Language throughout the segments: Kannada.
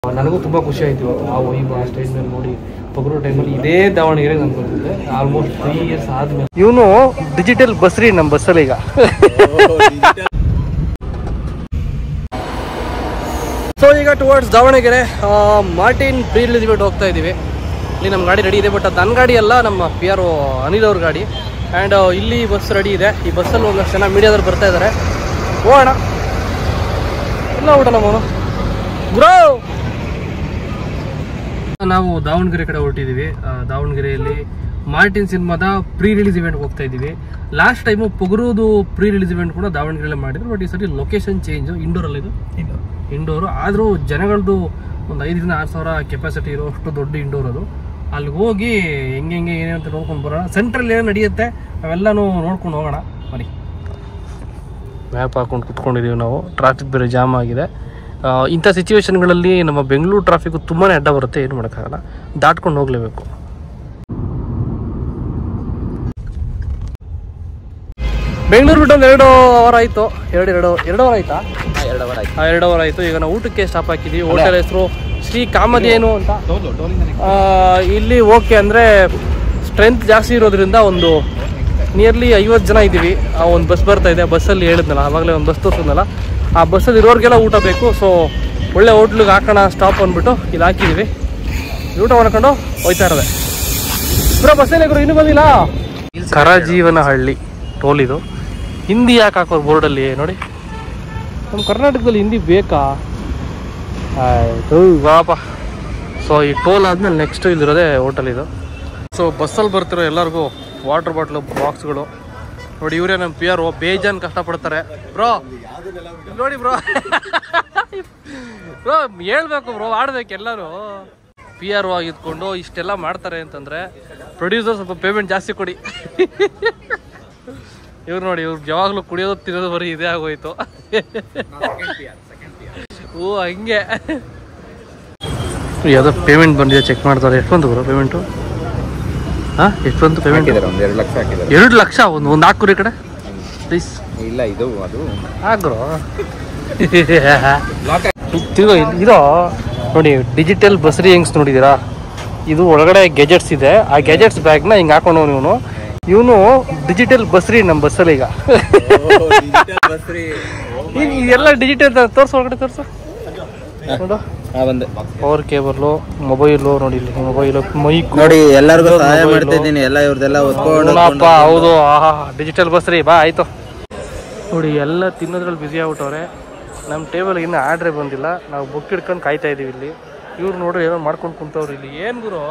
ನನಗೂ ತುಂಬ ಖುಷಿ ಆಯ್ತು ಇವತ್ತು ಆ ವೈಬ್ ಆ ಸ್ಟೇಜ್ ಮೇಲೆ ನೋಡಿ ಪಗರು ಟೈಮಲ್ಲಿ ಇದೇ ದಾವಣಗೆರೆ ನಾನು ಬಂದಿದ್ದೆ ಆಲ್ಮೋಸ್ಟ್ ತ್ರೀ ಇಯರ್ಸ್ ಆದ್ಮೇಲೆ ಇವನು ಡಿಜಿಟಲ್ ಬಸ್ರಿ ನಮ್ಮ ಬಸ್ಸಲ್ಲಿ ಈಗ ಸೊ ಈಗ ಟುವರ್ಡ್ಸ್ ದಾವಣಗೆರೆ ಆ, ಮಾರ್ಟಿನ್ ಪ್ರೀ ರಿಲೀಸ್ ಹೋಗ್ತಾ ಇದ್ದೀವಿ ಇಲ್ಲಿ ನಮ್ಮ ಗಾಡಿ ರೆಡಿ ಇದೆ ಬಟ್ ಅದು ನನ್ನ ಗಾಡಿ ಅಲ್ಲ ನಮ್ಮ ಪಿ ಆರ್ ಅನಿಲ್ ಅವ್ರ ಗಾಡಿ ಆ್ಯಂಡ್ ಇಲ್ಲಿ ಬಸ್ ರೆಡಿ ಇದೆ ಈ ಬಸ್ಸಲ್ಲಿ ಒಂದಷ್ಟು ಜನ ಮೀಡಿಯಾದವ್ರು ಬರ್ತಾ ಇದ್ದಾರೆ ಹೋಗೋಣ ಇಲ್ಲ ಊಟ ನಮ್ಮವನು ಬ್ರೋ ನಾವು ದಾವಣಗೆರೆ ಕಡೆ ಹೊರಟಿದ್ದೀವಿ ಆ, ದಾವಣಗೆರೆಯಲ್ಲಿ ಮಾರ್ಟಿನ್ ಸಿನಿಮಾದ ಪ್ರೀ ರಿಲೀಸ್ ಇವೆಂಟ್ ಹೋಗ್ತಾ ಇದ್ದೀವಿ ಲಾಸ್ಟ್ ಟೈಮು ಪೊಗರೋದು ಪ್ರೀ ರಿಲೀಸ್ ಇವೆಂಟ್ ಕೂಡ ದಾವಣಗೆರೆಯಲ್ಲಿ ಮಾಡಿದ್ರು ಬಟ್ ಈ ಸರಿ ಲೊಕೇಶನ್ ಚೇಂಜ್ ಇಂಡೋರಲ್ಲಿ ಇದು ಇಂಡೋರು ಆದರೂ ಜನಗಳದ್ದು ಒಂದು ಐದರಿಂದ ಆರು ಸಾವಿರ ಕೆಪಾಸಿಟಿ ಇರೋ ಅಷ್ಟು ದೊಡ್ಡ ಇಂಡೋರ್ ಅದು ಅಲ್ಲಿಗೆ ಹೋಗಿ ಹೆಂಗೆ ಹೆಂಗೆ ಏನೇನು ಅಂತ ನೋಡ್ಕೊಂಡು ಬರೋಣ ಸೆಂಟ್ರಲ್ಲಿ ಏನು ನಡೆಯುತ್ತೆ ಅವೆಲ್ಲನೂ ನೋಡ್ಕೊಂಡು ಹೋಗೋಣ ಬನ್ನಿ ಮ್ಯಾಪ್ ಹಾಕೊಂಡು ಕುತ್ಕೊಂಡಿದ್ದೀವಿ ನಾವು ಟ್ರಾಫಿಕ್ ಬೇರೆ ಜಾಮ್ ಆಗಿದೆ ಆ, ಇಂಥ ಸಿಚುವೇಶನ್ಗಳಲ್ಲಿ ನಮ್ಮ ಬೆಂಗಳೂರು ಟ್ರಾಫಿಕ್ ತುಂಬಾ ಅಡ್ಡ ಬರುತ್ತೆ ಏನು ಮಾಡೋಕ್ಕಾಗಲ್ಲ ದಾಟ್ಕೊಂಡು ಹೋಗ್ಲೇಬೇಕು ಬೆಂಗಳೂರು ಬಿಟ್ಟು ಒಂದು ಎರಡು ಅವರ್ ಆಯಿತು ಎರಡು ಎರಡು ಎರಡು ಅವರ್ ಆಯ್ತಾ ಎರಡು ಅವರ್ ಆಯ್ತು ಆ, ಎರಡು ಅವರ್ ಆಯಿತು ಈಗ ನಾವು ಊಟಕ್ಕೆ ಸ್ಟಾಪ್ ಹಾಕಿದ್ದೀವಿ ಹೋಟೆಲ್ ಹೆಸರು ಶ್ರೀ ಕಾಮಧೇನು ಅಂತ ಟೋಲು ಟೋಲಿಂದ ಆ, ಇಲ್ಲಿ ಓಕೆ ಅಂದರೆ ಸ್ಟ್ರೆಂತ್ ಜಾಸ್ತಿ ಇರೋದ್ರಿಂದ ಒಂದು ನಿಯರ್ಲಿ ಐವತ್ತು ಜನ ಇದ್ದೀವಿ ಆ ಒಂದು ಬಸ್ ಬರ್ತಾ ಇದೆ ಬಸ್ಸಲ್ಲಿ ಹೇಳಿದ್ನಲ್ಲ ಆವಾಗಲೇ ಒಂದು ಬಸ್ ತೋರಿಸಿದ್ನಲ್ಲ ಆ ಬಸ್ಸಲ್ಲಿ ಇರೋರಿಗೆಲ್ಲ ಊಟ ಬೇಕು ಸೊ ಒಳ್ಳೆ ಹೋಟ್ಲಿಗೆ ಹಾಕೋಣ ಸ್ಟಾಪ್ ಅಂದ್ಬಿಟ್ಟು ಇಲ್ಲಿ ಹಾಕಿದ್ದೀವಿ ಊಟ ಮಾಡ್ಕೊಂಡು ಹೋಯ್ತಾ ಇರೋದೆ ಬ್ರೋ ಬಸ್ಸಲ್ಲಿ ಗುರು ಇನ್ನೂ ಬಂದಿಲ್ಲ ಕರಜೀವನ ಹಳ್ಳಿ ಟೋಲ್ ಇದು ಹಿಂದಿ ಯಾಕೆ ಹಾಕೋರು ಬೋರ್ಡಲ್ಲಿ ನೋಡಿ ನಮ್ಮ ಕರ್ನಾಟಕದಲ್ಲಿ ಹಿಂದಿ ಬೇಕಾ ಆಯ್ತು ಬಾಪ ಸೊ ಈ ಟೋಲ್ ಆದ್ಮೇಲೆ ನೆಕ್ಸ್ಟ್ ಇಲ್ಲಿರೋದೇ ಹೋಟೆಲ್ ಇದು ಸೊ ಬಸ್ಸಲ್ಲಿ ಬರ್ತಿರೋ ಎಲ್ಲರಿಗೂ ವಾಟರ್ ಬಾಟ್ಲು ಬಾಕ್ಸ್ಗಳು ನೋಡಿ ಇವರೇ ನಮ್ಮ ಪಿ ಆರ್ ಬೇಜಾನ್ ಕಷ್ಟಪಡ್ತಾರೆ ಬ್ರೋ ನೋಡಿ ಬ್ರೋ ಬ್ರೋ ಹೇಳ್ಬೇಕು ಬ್ರೋ ಆಡ್ಬೇಕು ಎಲ್ಲರೂ ಪಿ ಆರ್ ಆಗಿದ್ಕೊಂಡು ಇಷ್ಟೆಲ್ಲ ಮಾಡ್ತಾರೆ ಅಂತಂದ್ರೆ ಪ್ರೊಡ್ಯೂಸರ್ ಸ್ವಲ್ಪ ಪೇಮೆಂಟ್ ಜಾಸ್ತಿ ಕೊಡಿ ಇವ್ರು ನೋಡಿ ಇವ್ರು ಯಾವಾಗಲೂ ಕುಡಿಯೋದು ತಿನ್ನೋದು ಬರೀ ಇದೇ ಆಗೋಯ್ತು ಓ ಹಂಗೆ ಯಾವುದೋ ಪೇಮೆಂಟ್ ಬಂದಿದೆ ಚೆಕ್ ಮಾಡ್ತಾರೆ ಎಷ್ಟು ಬಂತು ಬ್ರೋ ಪೇಮೆಂಟು ಹಾಂ ಎಷ್ಟು ಬಂತು ಪೇಮೆಂಟ್ ಹಾಕಿದ್ದಾರೆ ಒಂದು ಎರಡು ಲಕ್ಷ ಹಾಕಿದ್ದಾರೆ ಎರಡು ಲಕ್ಷ ಒಂದು ಒಂದು ಹಾಕುರಿ ಕಡೆ ಪ್ಲೀಸ್ ಇಲ್ಲ ಇದು ಅದು ಹಾಕ್ರು ತಿರ್ಗೋ ಇರೋ ನೋಡಿ ಡಿಜಿಟಲ್ ಬಸ್ರಿ ಹೆಂಗ್ಸ್ ನೋಡಿದ್ದೀರಾ ಇದು ಒಳಗಡೆ ಗೆಜೆಟ್ಸ್ ಇದೆ ಆ ಗೆಜೆಟ್ಸ್ ಬ್ಯಾಗ್ನ ಹಿಂಗೆ ಹಾಕೊಂಡು ಇವನು ಇವನು ಡಿಜಿಟಲ್ ಬಸ್ರಿ ನಮ್ಮ ಬಸ್ಸಲ್ಲಿ ಈಗ ಈಗ ಇದೆಲ್ಲ ಡಿಜಿಟಲ್ ತೋರ್ಸು ಒಳಗಡೆ ತೋರ್ಸು ನೋಡು ಹಾ ಬಂದೆ ಪವರ್ ಕೇಬಲ್ಲು ಮೊಬೈಲು ನೋಡಿ ಇಲ್ಲಿ ಮೊಬೈಲು ಮೈಕ್ ನೋಡಿ ಎಲ್ಲರಿಗೂ ಸಹಾಯ ಮಾಡ್ತಾ ಇದ್ದೀನಿ ಎಲ್ಲ ಇವ್ರದೆಲ್ಲ ಓದ್ಕೊಂಡು ಹೌದಪ್ಪ ಹೌದು ಆಹಾ ಡಿಜಿಟಲ್ ಬಸ್ ರೀ ಬಾ ಆಯ್ತು ನೋಡಿ ಎಲ್ಲ ತಿನ್ನೋದ್ರಲ್ಲಿ ಬ್ಯುಸಿ ಆಗ್ಬಿಟ್ಟವ್ರೆ ನಮ್ಮ ಟೇಬಲ್ ಇನ್ನೂ ಆರ್ಡ್ರೇ ಬಂದಿಲ್ಲ ನಾವು ಬುಕ್ ಹಿಡ್ಕೊಂಡು ಕಾಯ್ತಾ ಇದೀವಿ ಇಲ್ಲಿ ಇವ್ರು ನೋಡ್ರಿ ಏನೋ ಮಾಡ್ಕೊಂಡು ಕುಂತವ್ರು ಇಲ್ಲಿ ಏನು ಗುರು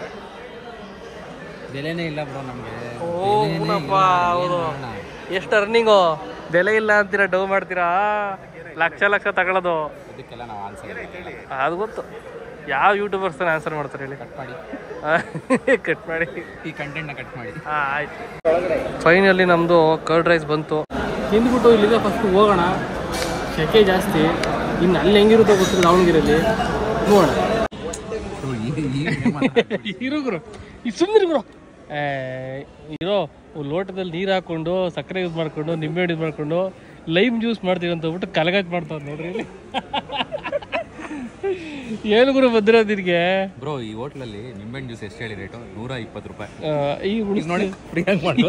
ಬೆಲೆನೇ ಇಲ್ಲ ಬ್ರೋ ನಮಗೆ ಓನಪ್ಪ ಅವರು ಎಷ್ಟು ಅರ್ನಿಂಗು ಬೆಲೆ ಇಲ್ಲ ಅಂತೀರಾ ಡೌ ಮಾಡ್ತೀರಾ ಲಕ್ಷ ಲಕ್ಷ ತಗೊಳ್ಳೋದು ಅದಕ್ಕೆಲ್ಲ ನಾವು ಆನ್ಸರ್ ಅದು ಗೊತ್ತು ಯಾವ ಯೂಟ್ಯೂಬರ್ಸ್ ಆನ್ಸರ್ ಮಾಡ್ತಾರೆ ಹೇಳಿ ಕಟ್ ಮಾಡಿ ಕಟ್ ಮಾಡಿ ಈ ಕಂಟೆಂಟ್ನ ಕಟ್ ಮಾಡಿ ಹಾ ಆಯ್ತು ಫೈನಲಿ ನಮ್ಮದು ಕರ್ಡ್ ರೈಸ್ ಬಂತು ತಿಂದ್ಬಿಟ್ಟು ಇಲ್ಲಿಂದ ಫಸ್ಟ್ ಹೋಗೋಣ ಸೆಕೆ ಜಾಸ್ತಿ ಇನ್ನು ಅಲ್ಲಿ ಹೆಂಗಿರುತ್ತೋ ಗೊತ್ತಿಲ್ಲ ದಾವಣಗೆರೆಯಲ್ಲಿ ನೋಡೋಣ ಇರು ಗುರು ಈ ಸುಮ್ಮನೆ ಗುರು ಏ, ಇರೋ ಒಂದ್ ಲೋಟದಲ್ಲಿ ನೀರು ಹಾಕೊಂಡು ಸಕ್ಕರೆ ಯೂಸ್ ಮಾಡ್ಕೊಂಡು ನಿಂಬೆ ಯೂಸ್ ಮಾಡ್ಕೊಂಡು ಲೈಮ್ ಜ್ಯೂಸ್ ಮಾಡ್ತೀವಿ ಅಂತ ಹೇಳ್ಬಿಟ್ಟು ಕಲಗಟ್ ಮಾಡ್ತಾವ್ರು ನೋಡ್ರಿ ಇಲ್ಲಿ ಏನು ಗುರು ಬಂದಿರೋದು ನಿನಗೆ ಬ್ರೋ ಈ ಹೋಟ್ಲಲ್ಲಿ ನಿಂಬೆಹಣ್ಣು ಜ್ಯೂಸ್ ಎಷ್ಟು ಹೇಳಿ ರೇಟು ನೂರ ಇಪ್ಪತ್ತು ರೂಪಾಯಿ ಆ, ಈ ಉಳಿಸ್ ನೋಡಿ ಫ್ರೀಯಾಗಿ ಮಾಡ್ಬೋದು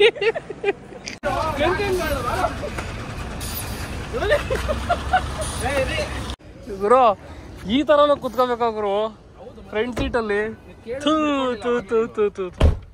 ಗುರು ಈ ತರನು ಕುತ್ಕೋಬೇಕಾ ಗುರು ಫ್ರಂಟ್ ಸೀಟಲ್ಲಿ ಥೂ ಥೂ ಥೂ ಥೂ ಥೂ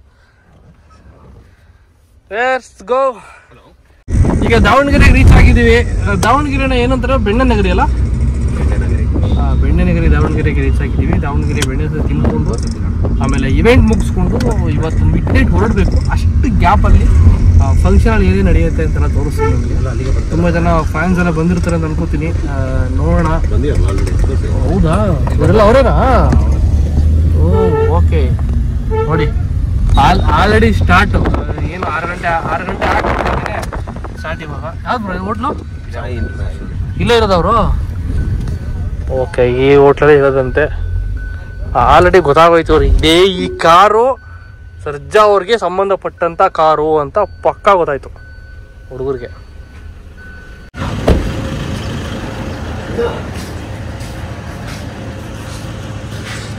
ಲೆಟ್ಸ್ ಗೋ ಈಗ ದಾವಣಗೆರೆಗೆ ರೀಚ್ ಆಗಿದ್ದೀವಿ ಆ, ದಾವಣಗೆರೆನ ಏನಂತಾರೆ ಬೆಣ್ಣೆ ನಗರಿ ಅಲ್ಲ ಆ, ಬೆಣ್ಣೆ ನಗರಿ ದಾವಣಗೆರೆಗೆ ರೀಚ್ ಆಗಿದ್ದೀವಿ ದಾವಣಗೆರೆ ಬೆಣ್ಣೆ ಹತ್ರ ತಿನ್ಕೊಂಡು ಆಮೇಲೆ ಇವೆಂಟ್ ಮುಗಿಸ್ಕೊಂಡು ಇವತ್ತು ಮಿಡ್ ನೈಟ್ ಹೊರಡಬೇಕು ಅಷ್ಟು ಗ್ಯಾಪಲ್ಲಿ ಫಂಕ್ಷನ್ ಅಲ್ಲಿ ಏನೇನು ನಡೆಯುತ್ತೆ ಅಂತೆಲ್ಲ ತೋರಿಸ್ತೀನಿ ನಿಮಗೆ ತುಂಬ ಜನ ಫ್ಯಾನ್ಸ್ ಎಲ್ಲ ಬಂದಿರ್ತಾರೆ ಅಂತ ಅನ್ಕೋತೀನಿ ಆ, ನೋಡೋಣ ಹೌದಾ ಇವರೆಲ್ಲ ಅವರೇನಾ ಓ ಓಕೆ ನೋಡಿ ಆಲ್ ಆಲ್ರೆಡಿ ಸ್ಟಾರ್ಟ್ ಏನು ಆರು ಗಂಟೆ ಆರು ಗಂಟೆ ಆಗ್ತಿದೆ ಸ್ಟಾರ್ಟ್ ಇವಾಗ ಯಾವ್ದು ಬರೋ ಹೋಟ್ಲು ಇಲ್ಲೇ ಇರೋದವರು ಓಕೆ ಈ ಹೋಟ್ಲಲ್ಲಿ ಇರೋದಂತೆ ಆಲ್ರೆಡಿ ಗೊತ್ತಾಗೋಯ್ತು ಅವ್ರಿಗೆ ಇದೇ ಈ ಕಾರು ಸರ್ಜಾ ಅವ್ರಿಗೆ ಸಂಬಂಧಪಟ್ಟಂತ ಕಾರು ಅಂತ ಪಕ್ಕಾ ಗೊತ್ತಾಯ್ತು ಹುಡುಗರಿಗೆ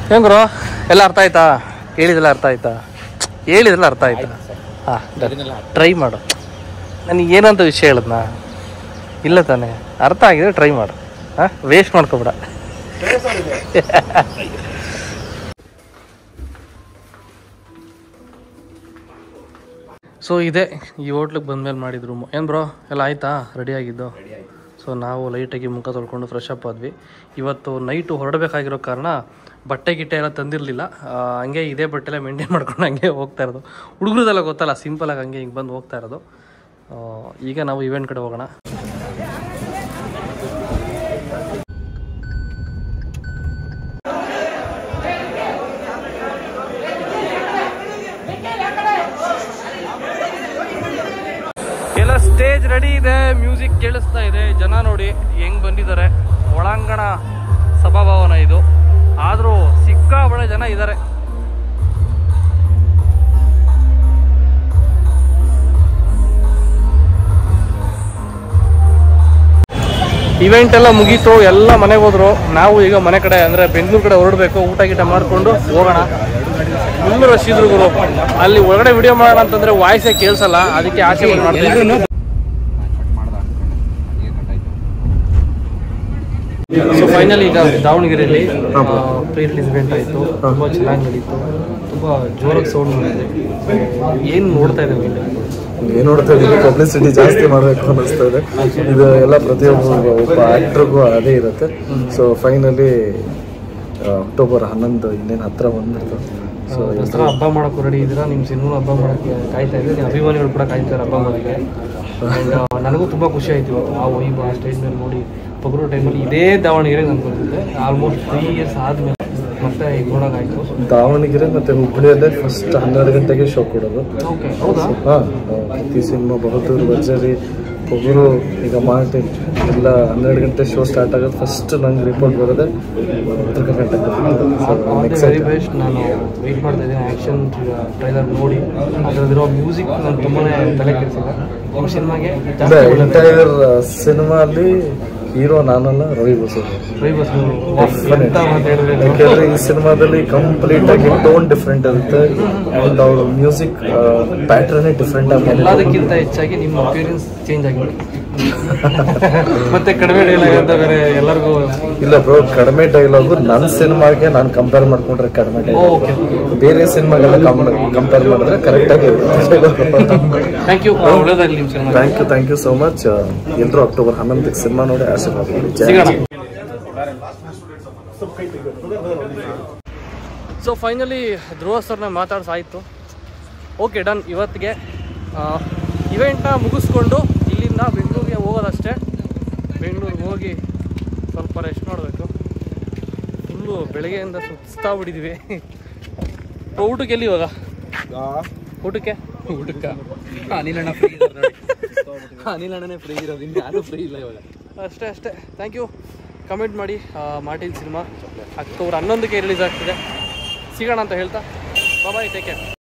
ಹೆಂಗ್ ಬ್ರೋ ಎಲ್ಲ ಅರ್ಥ ಆಯ್ತಾ ಹೇಳಿದೆಲ್ಲ ಅರ್ಥ ಆಯ್ತಾ ಹೇಳಿದೆಲ್ಲ ಅರ್ಥ ಆಯ್ತಾ ಹಾಂ ಟ್ರೈ ಮಾಡು ನನಗೆ ಏನಂತ ವಿಷಯ ಹೇಳದ್ನ ಇಲ್ಲ ತಾನೆ ಅರ್ಥ ಆಗಿದೆ ಟ್ರೈ ಮಾಡು ಹಾಂ ವೇಸ್ಟ್ ಮಾಡ್ಕೊಬೇಡ ಸೊ ಇದೆ ಈ ಹೋಟ್ಲಿಗೆ ಬಂದ್ಮೇಲೆ ಮಾಡಿದ ರೂಮು ಏನು ಬ್ರೋ ಎಲ್ಲ ಆಯ್ತಾ ರೆಡಿ ಆಗಿದ್ದು ಸೊ ನಾವು ಲೈಟಾಗಿ ಮುಖ ತೊಳ್ಕೊಂಡು ಫ್ರೆಶ್ ಅಪ್ ಆದ್ವಿ ಇವತ್ತು ನೈಟು ಹೊರಡಬೇಕಾಗಿರೋ ಕಾರಣ ಬಟ್ಟೆ ಗಿಟ್ಟೆ ಎಲ್ಲ ತಂದಿರಲಿಲ್ಲ ಹಂಗೆ ಇದೇ ಬಟ್ಟೆಲ್ಲ ಮೇಂಟೈನ್ ಮಾಡ್ಕೊಂಡು ಹಂಗೆ ಹೋಗ್ತಾ ಇರೋದು ಹುಡುಗರದೆಲ್ಲ ಗೊತ್ತಲ್ಲ ಸಿಂಪಲಾಗಿ ಹಂಗೆ ಹಿಂಗೆ ಬಂದು ಹೋಗ್ತಾ ಇರೋದು ಆ, ಈಗ ನಾವು ಇವೆಂಟ್ ಕಡೆ ಹೋಗೋಣ ಎಲ್ಲ ಸ್ಟೇಜ್ ರೆಡಿ ಇದೆ ಮ್ಯೂಸಿಕ್ ಕೇಳಿಸ್ತಾ ಇದೆ ಜನ ನೋಡಿ ಹೆಂಗ್ ಬಂದಿದ್ದಾರೆ ಒಳಾಂಗಣ ಸಭಾಭವನ ಇದು ಆದ್ರೂ ಸಿಕ್ಕಾಬಳೆ ಜನ ಇದ್ದಾರೆ ಇವೆಂಟ್ ಎಲ್ಲ ಮುಗೀತು ಎಲ್ಲ ಮನೆಗೆ ಹೋದ್ರು ನಾವು ಈಗ ಮನೆ ಕಡೆ ಅಂದ್ರೆ ಬೆಂಗಳೂರು ಕಡೆ ಹೊರಡಬೇಕು ಊಟ ಗೀಟ ಮಾಡ್ಕೊಂಡು ಹೋಗೋಣ ಫುಲ್ ರಶ್ ಇದ್ರು ಗುರು ಅಲ್ಲಿ ಒಳಗಡೆ ವಿಡಿಯೋ ಮಾಡೋಣ ಅಂತಂದ್ರೆ ವಾಯ್ಸೇ ಕೇಳಿಸಲ್ಲ ಅದಕ್ಕೆ ಆಚೆ ಬಂದ್ ಮಾಡ್ತೀನಿ ಸೊ ಫೈನಲ್ ಈಗ ದಾವಣಗೆರೆಯಲ್ಲಿ ಪ್ರೀ ರಿಲೀಸ್ ಇವೆಂಟ್ ಆಯಿತು ತುಂಬ ಚೆನ್ನಾಗಿ ನಡೀತು ತುಂಬ ಜೋರಾಗಿ ಸೌಂಡ್ ಮಾಡಿದೆ ಏನು ನೋಡ್ತಾ ಇದ್ದೇವೆ ಇಲ್ಲಿ ಏನ್ ನೋಡ್ತಾ ಇದೀವಿ ಪಬ್ಲಿಸಿಟಿ ಜಾಸ್ತಿ ಮಾಡಬೇಕು ಅನ್ನಿಸ್ತಾ ಇದೆ ಇದು ಎಲ್ಲ ಪ್ರತಿಯೊಬ್ಬ ಒಬ್ಬ ಆಕ್ಟರ್ಗೂ ಅದೇ ಇರುತ್ತೆ ಸೊ ಫೈನಲಿ ಅಕ್ಟೋಬರ್ ಹನ್ನೊಂದು ಇನ್ನೇನು ಹತ್ರ ಬಂದ್ಬಿಡ್ತು ಸೊ ದಸರಾ ಹಬ್ಬ ಮಾಡಕ್ಕೂ ರೆಡಿ ಇದ್ದೀರಾ ನಿಮ್ಮ ಸಿನಿಮಾ ಹಬ್ಬ ಮಾಡಕ್ಕೆ ಕಾಯ್ತಾ ಇದ್ದೀರಿ ನಿಮ್ಮ ಅಭಿಮಾನಿಗಳು ಕೂಡ ಕಾಯ್ತಾರೆ ಹಬ್ಬ ಮಾಡೋಕ್ಕೆ And, ಆ, ನನಗೂ ತುಂಬ ಖುಷಿ ಆಯ್ತು ಇವತ್ತು ಆ ವೈಬ್ ಆ ಸ್ಟೇಜ್ ಮೇಲೆ ನೋಡಿ ಪೊಗರು ಟೈಮಲ್ಲಿ ಇದೇ ದಾವಣಗೆರೆ ನಾನು ಬಂದಿದ್ದೆ ಆಲ್ಮೋಸ್ಟ್ ತ್ರೀ ಇಯರ್ಸ್ ಆದಮೇಲೆ ಮತ್ತೆ ಈಗ ನೋಡೋಕ್ಕಾಯ್ತು ದಾವಣಗೆರೆ ಮತ್ತೆ ಹುಬ್ಬಳ್ಳಿಯಲ್ಲೇ ಫಸ್ಟ್ ಹನ್ನೆರಡು ಗಂಟೆಗೆ ಶೋ ಕೊಡೋದು ಓಕೆ ಹೌದಾ ಹಾಂ ಪ್ರತಿ ಸಿನಿಮಾ ಬಹದ್ದೂರ್ ಭರ್ಜರಿ ಒಬ್ಬರು ಈಗ ಮಾರ್ಟಿನ್ ಎಲ್ಲ ಹನ್ನೆರಡು ಗಂಟೆ ಶೋ ಸ್ಟಾರ್ಟ್ ಆಗೋದು ಫಸ್ಟ್ ನಂಗೆ ರಿಪೋರ್ಟ್ ಬರೋದೆ Uttara Karnataka all the very best ನಾನು ವೆಯ್ಟ್ ಮಾಡ್ತಾ ಇದ್ದೀನಿ ಆ್ಯಕ್ಷನ್ ಟ್ರೈಲರ್ ನೋಡಿ ಅದರಲ್ಲಿರೋ ಮ್ಯೂಸಿಕ್ ನಾನು ತುಂಬಾ ತಲೆ ಕೆಡಿಸಿಲ್ಲ ನಿಮ್ಮ ಸಿನಿಮಾಗೆ ಜಾಸ್ತಿ ಒಳ್ಳೆದು ಎಂಟೈರ್ ಸಿನಿಮಾ ಅಲ್ಲಿ ಹೀರೋ ನಾನಲ್ಲ ರವಿ ಬಸು ರವಿ ಬಸ್ ಎಂತ ಮಾತು ಹೇಳಿದ್ರೆ ನೀವು? ಯಾಕೆಂದ್ರೆ ಈ ಸಿನಿಮಾದಲ್ಲಿ ಕಂಪ್ಲೀಟ್ ಆಗಿ ಟೋನ್ ಡಿಫ್ರೆಂಟ್ ಇರುತ್ತೆ ಅಂಡ್ ಅವ್ರ ಮ್ಯೂಸಿಕ್ ಪ್ಯಾಟರ್ನ್ ಡಿಫ್ರೆಂಟ್ ಆಗಿ ಎಲ್ಲದಕ್ಕಿಂತ ಹೆಚ್ಚಾಗಿ ನಿಮ್ಮ ಅಪಿಯರೆನ್ಸ್ ಚೇಂಜ್ ಆಗಿದೆ ಮತ್ತೆ ಕಡಿಮೆ ಡೈಲಾಗ್ ಅಂತ ಬೇರೆ ಎಲ್ಲರಿಗೂ ಇಲ್ಲ ಬ್ರೋ ಕಡಿಮೆ ಡೈಲಾಗು ನನ್ನ ಸಿನಿಮಾಗೆ ನಾನು ಕಂಪೇರ್ ಮಾಡ್ಕೊಂಡ್ರೆ ಕಡಿಮೆ ಡೈಲಾಗ್ ಓಕೆ ಬೇರೆ ಸಿನಿಮಾಗೆಲ್ಲ ಕಂಪೇರ್ ಮಾಡಿದ್ರೆ ಕರೆಕ್ಟ್ ಆಗಿ ಥ್ಯಾಂಕ್ ಯು ಒಳ್ಳೇದಾಗಲಿ ನಿಮ್ಮ cinema thank you thank you so much ಎಲ್ಲರೂ ಅಕ್ಟೋಬರ್ ಹನ್ನೊಂದಕ್ಕೆ ಸಿನಿಮಾ ನೋಡಿ ಆಶೀರ್ವಾದ ಮಾಡಿ ಜೈ ಸಿಗೋಣ ಸೊ ಫೈನಲಿ ಧ್ರುವ ಸರ್ನ ಮಾತಾಡ್ಸಾಯ್ತು ಓಕೆ ಡನ್ ಇವತ್ತಿಗೆ ಇವೆಂಟ್ನ ಮುಗಿಸ್ಕೊಂಡು ಇಲ್ಲಿಂದ ಬೆಂಗಳೂರಿಗೆ ಹೋಗೋದಷ್ಟೇ ಬೆಂಗಳೂರಿಗೆ ಹೋಗಿ ಸ್ವಲ್ಪ ರೆಸ್ಟ್ ಮಾಡಬೇಕು ಫುಲ್ಲು ಬೆಳಗ್ಗೆಯಿಂದ ಸುಸ್ತಾ ಬಿಟ್ಟಿದ್ವಿ ಊಟಕ್ಕೆ ಎಲ್ಲಿ ಇವಾಗ ಊಟಕ್ಕೆ ಊಟಕ್ಕ ಅನಿಲಣ್ಣ ಫ್ರೀ ಅನಿಲಣ್ಣನೇ ಫ್ರೀ ಇರೋದು ಇನ್ನು ಯಾರು ಫ್ರೀ ಇಲ್ಲ ಇವಾಗ ಅಷ್ಟೇ ಅಷ್ಟೇ ಥ್ಯಾಂಕ್ ಯು ಕಮೆಂಟ್ ಮಾಡಿ ಮಾರ್ಟಿನ್ ಸಿನಿಮಾ ಅಕ್ಟೋಬರ್ ಹನ್ನೊಂದಕ್ಕೆ ರಿಲೀಸ್ ಆಗ್ತಿದೆ ಸಿಗೋಣ ಅಂತ ಹೇಳ್ತಾ ಬಾಯ್ ಟೇಕ್ ಕೇರ್